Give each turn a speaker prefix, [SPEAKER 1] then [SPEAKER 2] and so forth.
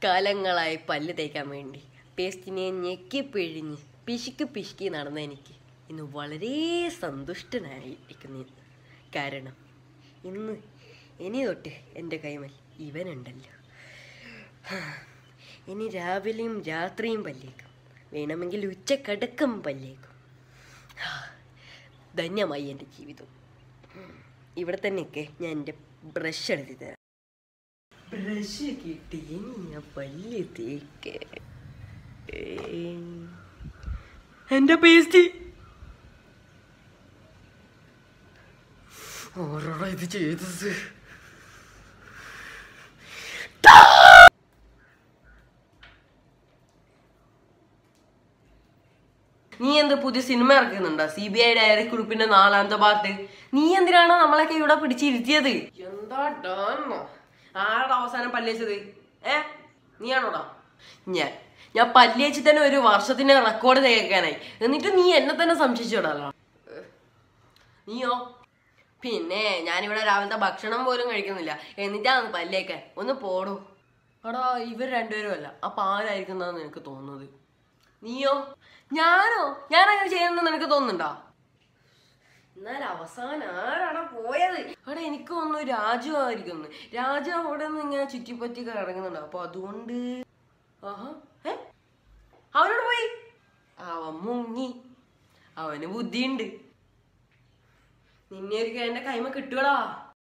[SPEAKER 1] കാലങ്ങളായി പല്ല് തേക്കാൻ വേണ്ടി പേസ്റ്റിനെ ഞെക്കി പിഴിഞ്ഞ് പിശുക്ക് പിശുക്കി നടന്ന എനിക്ക് ഇന്ന് വളരെ സന്തുഷ്ടനായിരിക്കുന്നു കാരണം ഇന്ന് ഇനി തൊട്ട് എൻ്റെ കൈമൽ ഇവനുണ്ടല്ലോ ഇനി രാവിലെയും രാത്രിയും പല്ലേക്കും വേണമെങ്കിൽ ഉച്ചക്കടക്കം പല്ലേക്കും ധന്യമായി എൻ്റെ ജീവിതം ഇവിടെ തന്നെയൊക്കെ ഞാൻ എൻ്റെ ബ്രഷ് എടുത്ത് തരാം ബ്രഷ് കിട്ടി ഇനി ഞാൻ പല്ല് തേക്ക് എൻ്റെ പേസ്റ്റ് ഓരോടാ ഇത് ചെയ്തത് നീ എന്ത് പുതിയ സിനിമ ഇറക്കുന്നുണ്ടോ സി ബി ഐ ഡയറി കുറിപ്പിന്റെ നാലാമത്തെ പാർട്ട് നീ എന്തിനാണ് നമ്മളൊക്കെ ഇവിടെ പിടിച്ചിരുത്തിയത് എന്താ ഡാന്നോ ആരുടെ അവസാനം പല്ലേച്ചത് ഏ നീയാണോടാ ഞാൻ ഞാൻ പല്ലേച്ച് തന്നെ ഒരു വർഷത്തിന് റെക്കോർഡ് തേക്കാനായി എന്നിട്ട് നീ എന്നെ തന്നെ സംശയിച്ചോടാലോ നീയോ പിന്നെ ഞാനിവിടെ രാവിലത്തെ ഭക്ഷണം പോലും കഴിക്കുന്നില്ല എന്നിട്ടാണ് പല്ലേക്കാൻ ഒന്ന് പോടൂ എടാ ഇവർ രണ്ടുപേരും അല്ല അപ്പൊ ആരായിരിക്കും എന്നാണ് നിനക്ക് തോന്നുന്നത് നീയോ ഞാനോ ഞാൻ അങ്ങനെ ചെയ്യുന്നെന്ന് നിനക്ക് തോന്നുന്നുണ്ടോ എന്നാൽ അവസാനം ആരാണ് പോയത് അവിടെ എനിക്ക് തോന്നുന്നു രാജു ആയിരിക്കുന്നു രാജു അവിടെ നിന്ന് ഇങ്ങനെ ചുറ്റിപ്പറ്റി കിടങ്ങുന്നുണ്ട് അപ്പൊ അതുകൊണ്ട് ആഹാ ഏ അവനോട് പോയി അവൻ മുങ്ങി അവന് ബുദ്ധിയുണ്ട് നിന്നെ ഒരിക്കൽ എന്റെ കൈമ കിട്ടുകടാ